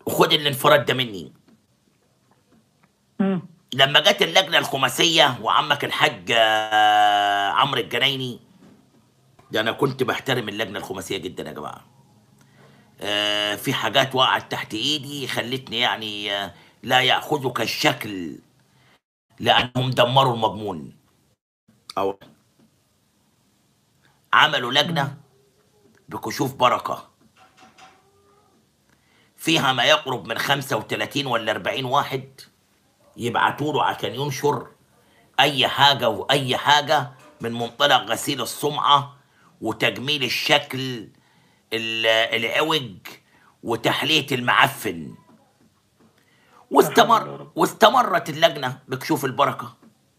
وخد الانفراد ده مني مم. لما جت اللجنه الخماسيه وعمك الحاج آه، عمرو الجنايني ده انا كنت بحترم اللجنه الخماسيه جدا يا جماعه آه، في حاجات وقعت تحت ايدي خلتني يعني آه، لا ياخذك الشكل لانهم دمروا المضمون او عملوا لجنه بكشوف بركه فيها ما يقرب من 35 ولا 40 واحد يبعتوا له عشان ينشر اي حاجه واي حاجه من منطلق غسيل السمعه وتجميل الشكل ال- العوج وتحليه المعفن واستمر واستمرت اللجنه بكشوف البركه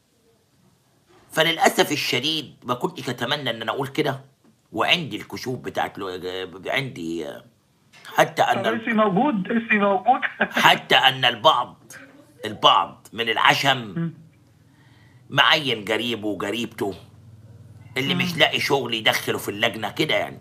فللاسف الشديد ما كنتش اتمنى ان انا اقول كده وعندي الكشوف بتاعت لو- عندي حتى طب ان اسمي موجود اسمي موجود حتى ان البعض البعض من العشم معين قريبه وقريبته اللي مش لاقي شغل يدخله في اللجنه كده يعني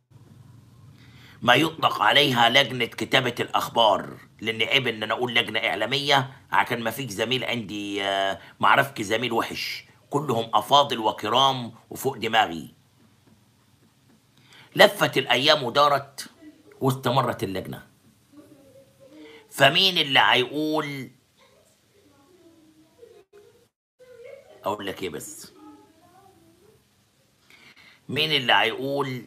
ما يطلق عليها لجنه كتابه الاخبار لان عيب ان انا اقول لجنه اعلاميه عشان ما فيك زميل عندي آه، ما اعرفك زميل وحش كلهم افاضل وكرام وفوق دماغي لفت الايام ودارت واستمرت اللجنه فمين اللي هيقول اقول لك ايه بس مين اللي هيقول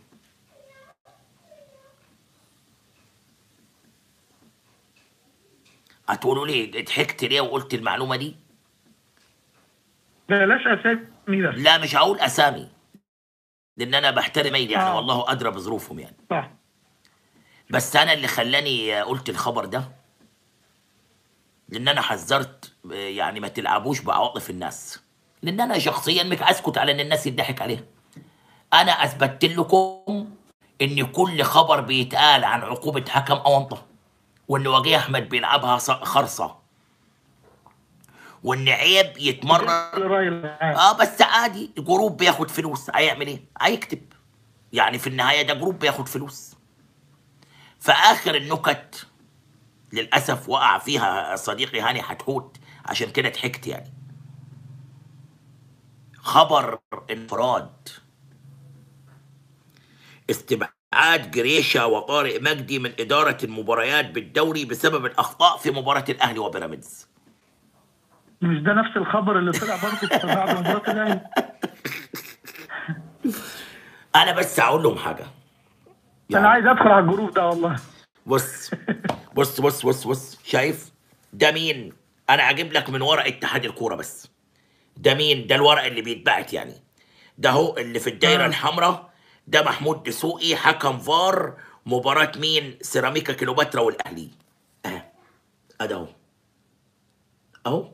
هتقولوا لي ضحكت ليه وقلت المعلومه دي بلاش اسامي بس لا مش هقول اسامي لان انا بحترم ايدي يعني آه. والله ادرى بظروفهم يعني صح بس انا اللي خلاني قلت الخبر ده لان انا حذرت يعني ما تلعبوش بعواطف الناس لان انا شخصيا مش اسكت على ان الناس يضحك عليها انا اثبتت لكم ان كل خبر بيتقال عن عقوبه حكم اونطه وان وجيه احمد بيلعبها ص- خرصه وان عيب يتمرن الرأي العام. اه بس عادي جروب بياخد فلوس هيعمل ايه هيكتب يعني في النهايه ده جروب بياخد فلوس فاخر النكت للاسف وقع فيها صديقي هاني حتحوت عشان كده ضحكت يعني خبر انفراد استبعاد جريشة وطارق مجدي من إدارة المباريات بالدوري بسبب الأخطاء في مباراة الأهلي وبيراميدز مش ده نفس الخبر اللي طلع برضه بعد مباراة الاهلي أنا بس هقول لهم حاجة انا عايز ادخل على الجروب ده والله بص بص بص بص بص شايف ده مين انا اجيب لك من ورق اتحاد الكوره بس ده مين ده الورق اللي بيتبعت يعني ده هو اللي في الدايره آه. الحمراء ده محمود دسوقي حكم فار مباراة مين سيراميكا كليوباترا والاهلي اه ادي اهو اهو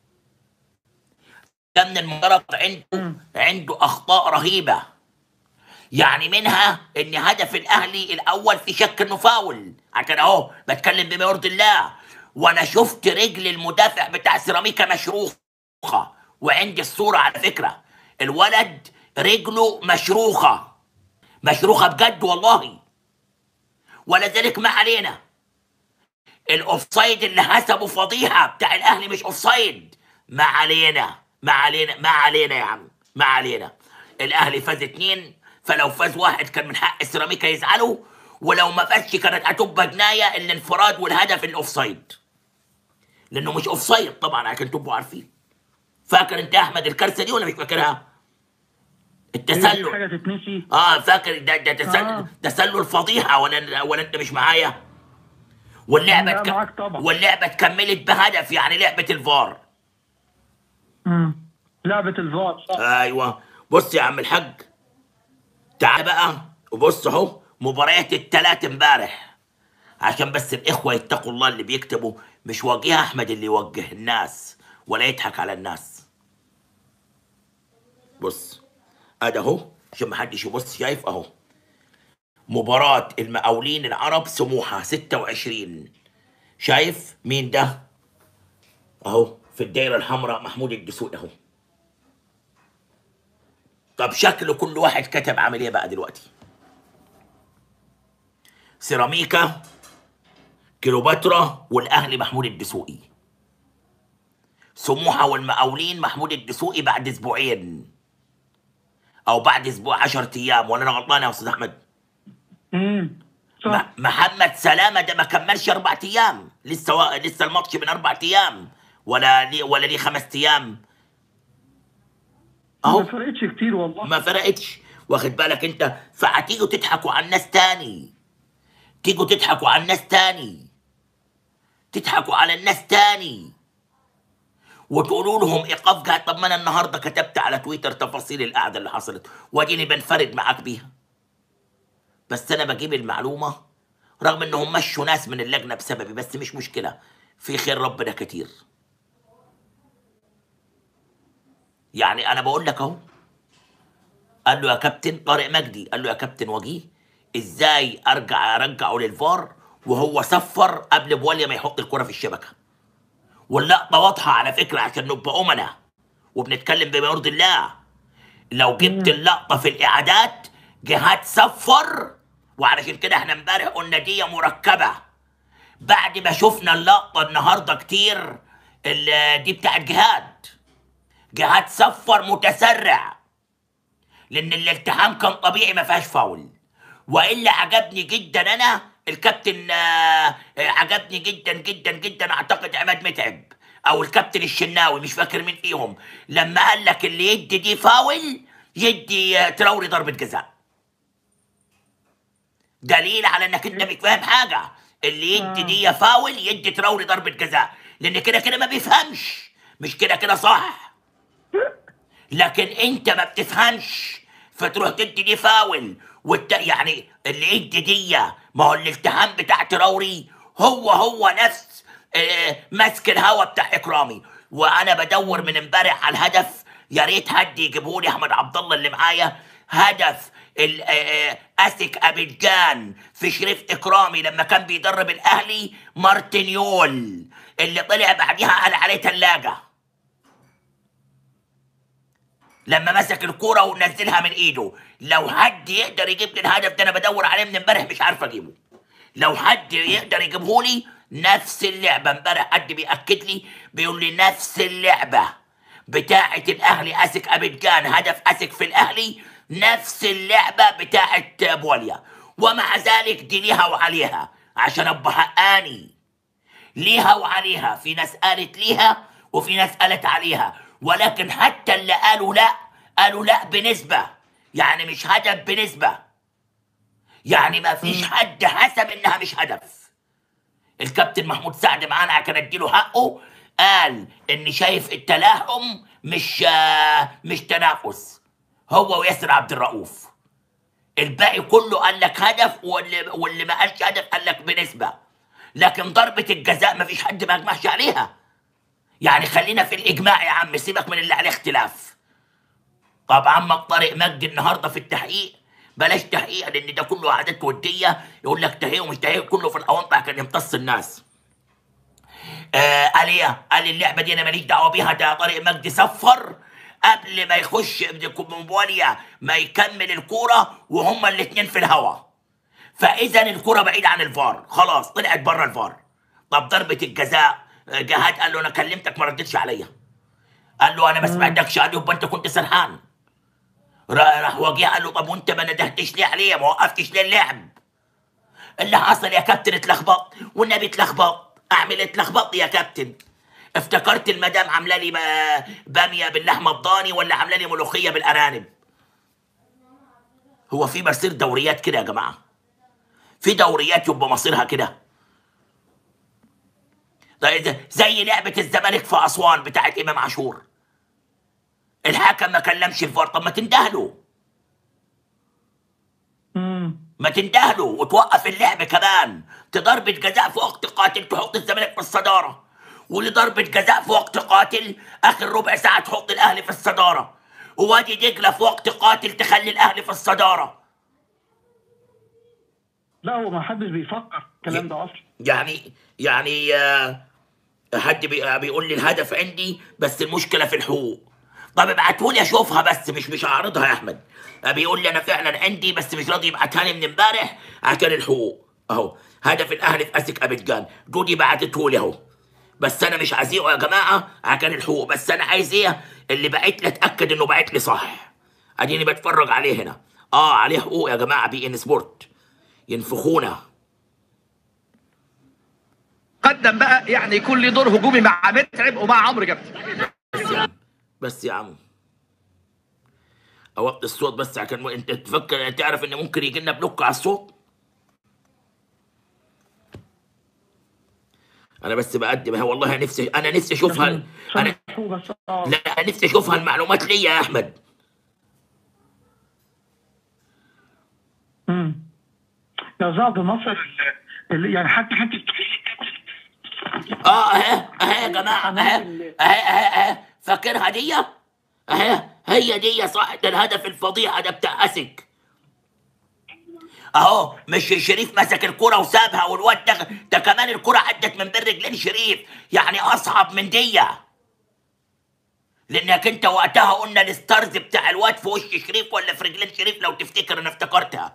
ده من المدرج عنده عنده اخطاء رهيبه يعني منها ان هدف الاهلي الاول في شك انه فاول عشان اهو بتكلم بما يرضي الله وانا شفت رجل المدافع بتاع سيراميكا مشروخه وعندي الصوره على فكره الولد رجله مشروخه مشروخه بجد والله ولذلك ما علينا الاوفسايد اللي حسبه فضيحه بتاع الاهلي مش اوفسايد ما علينا ما علينا ما علينا يا عم ما علينا الاهلي فاز اتنين فلو فاز واحد كان من حق السيراميكا يزعلوا ولو ما فازش كانت هتبقى جنايه الانفراد والهدف الاوفسايد لانه مش اوفسايد طبعا عشان تبقوا عارفين فاكر انت يا احمد الكارثه دي ولا مش فاكرها؟ التسلل حاجه تتنسي اه فاكر ده ده تسلل آه. تسلل فضيحه ولا ولا انت مش معايا واللعبه لا، تك... معاك طبعا. واللعبه اتكملت بهدف يعني لعبه الفار مم. لعبه الفار صح ايوه بص يا عم الحاج تعال بقى وبص اهو مباريات التلات امبارح عشان بس الاخوه يتقوا الله اللي بيكتبوا مش وجيه احمد اللي يوجه الناس ولا يضحك على الناس بص ادي اهو عشان ما حدش يبص شايف اهو مباراة المقاولين العرب سموحة 26 شايف مين ده؟ اهو في الدايرة الحمراء محمود الدسوقي اهو طب شكل كل واحد كتب عامل ايه بقى دلوقتي؟ سيراميكا كليوباترا والاهلي محمود الدسوقي سموحه والمقاولين محمود الدسوقي بعد اسبوعين او بعد اسبوع 10 ايام ولا انا غلطان يا استاذ احمد امم صح م- محمد سلامه ده ما كملش اربع ايام لسه و... لسه الماتش من اربع ايام ولا لي ولا ليه خمس ايام ما اهو فرقتش كتير والله ما فرقتش واخد بالك انت فهتيجوا تضحكوا على الناس تاني تيجوا تضحكوا على الناس تاني تضحكوا على الناس تاني وتقولوا لهم ايقاف جهاد طب ما انا النهارده كتبت على تويتر تفاصيل القعده اللي حصلت واديني بنفرد معاك بيها بس انا بجيب المعلومه رغم انهم مشوا ناس من اللجنه بسببي بس مش مشكله في خير ربنا كتير يعني انا بقول لك اهو قال له يا كابتن طارق مجدي قال له يا كابتن وجيه ازاي ارجع ارجعه للفار وهو صفر قبل بواليا ما يحط الكره في الشبكه واللقطه واضحه على فكره عشان نبقى امنا وبنتكلم بما يرضي الله لو جبت اللقطه في الاعادات جهاد صفر وعلشان كده احنا امبارح قلنا دي مركبه بعد ما شفنا اللقطه النهارده كتير ال- دي بتاعت جهاد جهاد صفر متسرع لان الالتحام كان طبيعي ما فيهاش فاول والا عجبني جدا انا الكابتن آه، آه، عجبني جدا جدا جدا اعتقد عماد متعب او الكابتن الشناوي مش فاكر مين فيهم لما قال لك اللي يدي دي فاول يدي آه، تراوري ضربه جزاء دليل على انك انت مش فاهم حاجه اللي يدي دي فاول يدي تراوري ضربه جزاء لان كده كده ما بيفهمش مش كده كده صح لكن انت ما بتفهمش فتروح تدي دي فاول والت... يعني اللي يدي دي ما هو الالتحام بتاع تراوري هو هو نفس آه، ماسك الهوا بتاع اكرامي وانا بدور من امبارح على الهدف يا ريت حد يجيبه لي احمد عبد الله اللي معايا هدف ال- آه، آه، اسك ابيجان في شريف اكرامي لما كان بيدرب الاهلي مارتينيول اللي طلع بعديها قال عليه ثلاجه لما مسك الكوره ونزلها من ايده لو حد يقدر يجيب لي الهدف ده انا بدور عليه من امبارح مش عارف اجيبه لو حد يقدر يجيبه لي نفس اللعبه امبارح حد بياكد لي بيقول لي نفس اللعبه بتاعه الاهلي اسك ابيجان هدف اسك في الاهلي نفس اللعبه بتاعه بوليا ومع ذلك دي ليها وعليها عشان ابقى حقاني ليها وعليها في ناس قالت ليها وفي ناس قالت عليها ولكن حتى اللي قالوا لا قالوا لا بنسبة يعني مش هدف بنسبة يعني ما فيش حد حسب انها مش هدف الكابتن محمود سعد معانا كان اديله حقه قال ان شايف التلاحم مش آه، مش تنافس هو وياسر عبد الرؤوف الباقي كله قال لك هدف واللي, واللي ما قالش هدف قال لك بنسبه لكن ضربه الجزاء ما فيش حد ما اجمعش عليها يعني خلينا في الاجماع يا عم سيبك من اللي عليه اختلاف طب عمك طارق مجدي النهارده في التحقيق بلاش تحقيق لان ده كله عادات وديه يقول لك تحقيق ومش تحقيق كله في الاونطه كان يمتص الناس آه قال ايه قال اللعبه دي انا ماليش دعوه بيها ده طارق مجدي صفر قبل ما يخش بواليا ما يكمل الكوره وهما الاثنين في الهواء فاذا الكره بعيده عن الفار خلاص طلعت بره الفار طب ضربه الجزاء آه، جهاد قال له انا كلمتك ما ردتش عليا قال له انا ما سمعتكش قال له يبقى انت كنت سرحان را- راح وجيه قال له طب وانت ما ندهتش ليه عليا ما وقفتش ليه اللعب اللي حصل يا كابتن اتلخبطت والنبي اتلخبط اعمل إيه؟ اتلخبطت يا كابتن افتكرت المدام عامله لي با- باميه باللحمه الضاني ولا عامله لي ملوخيه بالارانب هو في مصير دوريات كده يا جماعه في دوريات يبقى مصيرها كده طيب زي لعبه الزمالك في اسوان بتاعت امام عاشور الحكم ما كلمش الفار طب ما تندهله امم ما تندهله وتوقف اللعب كمان ضربة جزاء في وقت قاتل تحط الزمالك في الصدارة ولضربة جزاء في وقت قاتل آخر ربع ساعة تحط الأهلي في الصدارة ووادي دجلة في وقت قاتل تخلي الأهلي في الصدارة لا هو ما حدش بيفكر الكلام ده اصلا يعني يعني آه، حد بي- آه، بيقول لي الهدف عندي بس المشكله في الحقوق طب ابعتوا لي اشوفها بس مش مش هعرضها يا احمد آه، بيقول لي انا فعلا عندي بس مش راضي يبعتها لي من امبارح عشان الحقوق اهو هدف الاهلي في اسك ابيجان جودي بعتته لي اهو بس انا مش عايزيه يا جماعه عشان الحقوق بس انا عايز ايه اللي بعت لي اتاكد انه بعت لي صح اديني بتفرج عليه هنا اه عليه حقوق يا جماعه بي ان سبورت ينفخونا قدم بقى يعني يكون لي دور هجومي مع متعب ومع عمرو جابر بس يا عم بس يا عم اوطي الصوت بس عشان انت تفكر تعرف ان ممكن يجي لنا بلوك على الصوت انا بس بقدم اهي والله نفسي انا نفسي اشوفها انا سامحوا بس اه لا نفسي اشوفها المعلومات ليا يا احمد مم. يا زعب مصر اللي يعني حتى حتى اه اهي اهي يا جماعه اهي اهي اهي اهي فاكرها دي اهي هي دي صح ده الهدف الفظيع ده بتاع اسك اهو مش شريف مسك الكرة وسابها والواد ده ده كمان الكرة عدت من بين رجلين شريف يعني اصعب من دي لانك انت وقتها قلنا الستارز بتاع الواد في وش شريف ولا في رجلين شريف لو تفتكر انا افتكرتها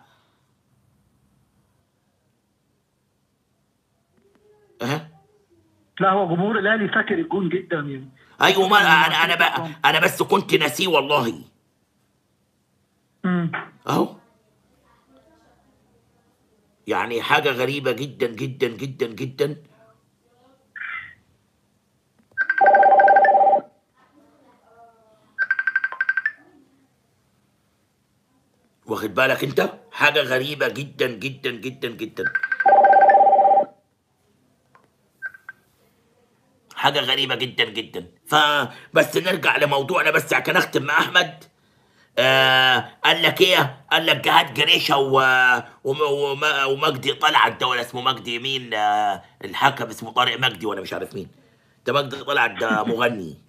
اها لا هو جمهور الاهلي فاكر الجون جدا يعني ايوه ما انا انا بقى انا بس كنت ناسيه والله مم. اهو يعني حاجة غريبة جدا جدا جدا جدا واخد بالك انت حاجة غريبة جدا جدا جدا جدا حاجة غريبة جدا جدا فبس نرجع لموضوعنا بس عشان اختم مع احمد آه قال لك ايه؟ قال لك جهاد جريشه و... وم... وم... ومجدي طلعت ده ولا اسمه مجدي مين؟ آه الحكم اسمه طارق مجدي ولا مش عارف مين. ده مجدي طلعت ده مغني.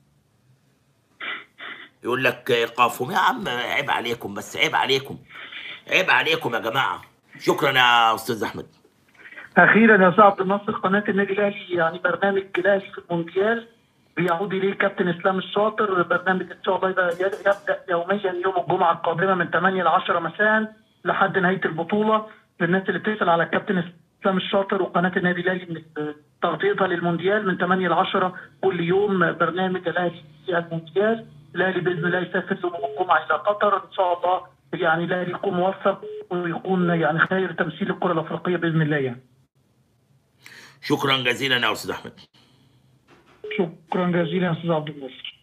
يقول لك ايقافهم يا عم عيب عليكم بس عيب عليكم. عيب عليكم يا جماعه. شكرا يا استاذ احمد. اخيرا يا سعد النصر قناه النادي الاهلي يعني برنامج الاهلي في المونديال بيعود اليه كابتن اسلام الشاطر برنامج ان شاء الله يبقى يبدا يوميا يوم الجمعه القادمه من 8 ل 10 مساء لحد نهايه البطوله للناس اللي بتسال على الكابتن اسلام الشاطر وقناه النادي الاهلي من تغطيتها للمونديال من 8 ل 10 كل يوم برنامج الاهلي في المونديال الاهلي باذن الله يسافر يوم الجمعه الى قطر ان شاء الله يعني الاهلي يكون موفق ويكون يعني خير تمثيل الكره الافريقيه باذن الله يعني شكرا جزيلا يا استاذ احمد. شكرا جزيلا يا استاذ عبد الناصر